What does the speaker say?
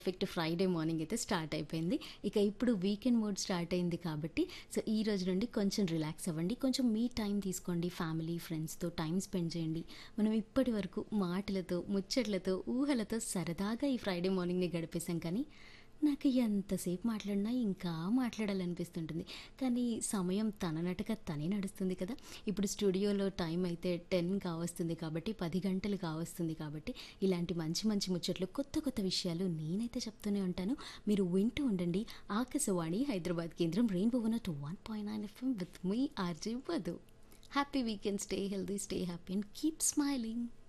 perfect Friday morning అయితే start అయిపోయింది ఇక ఇప్పుడు వీకెండ్ మోడ్ స్టార్ట్ అయింది కాబట్టి సో ఈ రోజు నుండి కొంచెం రిలాక్స్ అవ్వండి కొంచెం మీ టైం తీసుకోండి ఫ్యామిలీ ఫ్రెండ్స్తో టైం స్పెండ్ చేయండి మనం ఇప్పటి వరకు మాటలతో ముచ్చట్లతో ఊహలతో సరదాగా ఈ ఫ్రైడే మార్నింగ్ని గడిపేశాం కానీ నాకు ఎంతసేపు మాట్లాడినా ఇంకా మాట్లాడాలనిపిస్తుంటుంది కానీ సమయం తననట్టుగా తనే నడుస్తుంది కదా ఇప్పుడు స్టూడియోలో టైం అయితే టెన్ కావస్తుంది కాబట్టి పది గంటలు కావస్తుంది కాబట్టి ఇలాంటి మంచి మంచి ముచ్చట్లు కొత్త కొత్త విషయాలు నేనైతే చెప్తూనే ఉంటాను మీరు వింటూ ఉండండి ఆకాశవాణి హైదరాబాద్ కేంద్రం rainbow one two one point nine FM with మీ RJ Vadhu happy weekend stay healthy stay happy and keep smiling